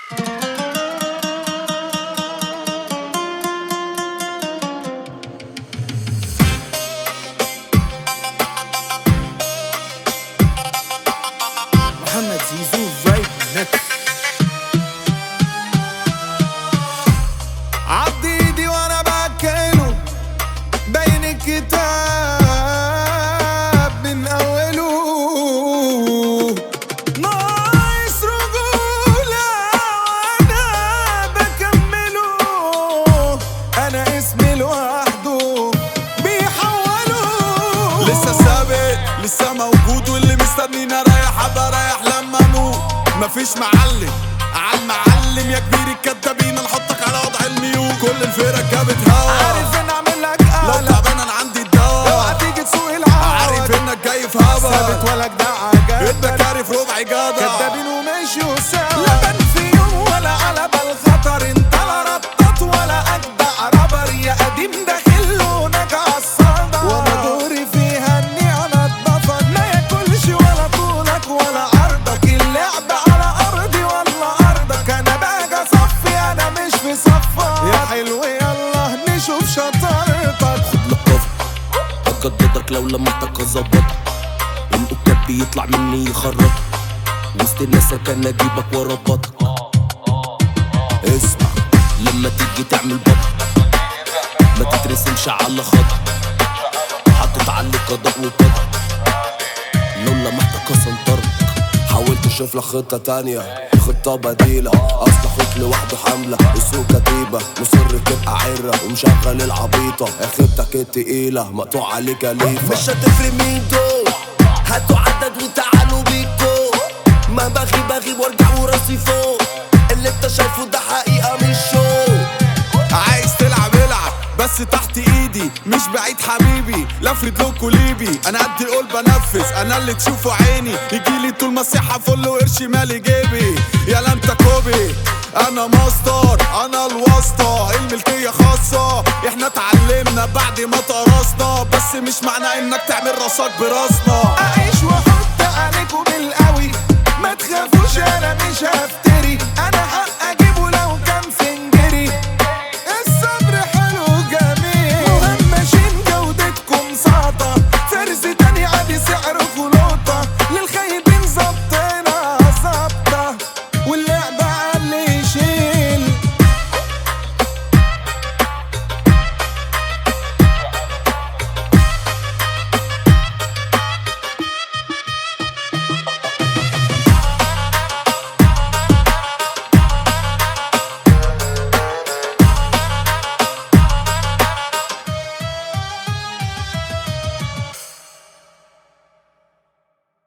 محمد زيزو فايب نكس عض ايدي وانا باكله بين الكتاب من اوله ناقص رجولة وانا بكمله انا اسمي لوحده بيحوله لسه ثابت لسه موجود واللي مستنيني رايح ابقى رايح لما اموت مفيش معلم عالمعلم يا كبير الكدابين نحطك على وضع الميول كل الفرق جابت هوا عارف ان اعمل لك لو تعبان انا عندي الدواء اوعى تيجي تسوق العوا عارف انك جاي في هوا ثابت ولا جدع انت كارف ربع جدع كدابين ومشيوا سوا لبن في يوم ولا على بال خطر انت لا رطط ولا اجدع ربر يا قديم داخل لونك عالصدى وانا دوري فيها اني انا اتضفر ما ياكلش ولا طولك ولا عرضك اللعب على ارضي ولا ارضك انا باجي اصفي انا مش في صفك يا حلو يلا نشوف شطارتك لقف اجددك لو لمحتك اظبط القطاب بيطلع مني يخرط وسط الناس كان اجيبك ورا بطك اسمع لما تيجي تعمل بطل ما تترسمش على خط حاطط عليك قضاء وقدر لو لمحتك اسنطرك حاولت اشوف لك خطة تانية خطة بديلة اصل اخوك لوحده حملة السوق كتيبة مصر تبقى عرة ومشغل العبيطة اخرتك التقيلة مقطوع عليك ليفة مش هتفرق مين دول هاتوا عدد وتعالوا بيكو ما بغي بغي وارجع وراسي فوق اللي انت شايفه ده حقيقة مش شو عايز تلعب العب بس تحت ايدي مش بعيد حبيبي لفرد لكوا ليبي انا قد القول بنفذ انا اللي تشوفه عيني يجيلي طول ما الصحة فل وقرش مالي جيبي يا انت كوبي انا ماستر انا الواسطة الملكية خاصة احنا اتعلمنا بعد ما درسنا بس مش معنى انك تعمل راسك براسنا اعيش واحط عليكم بالقوي ما تخافوش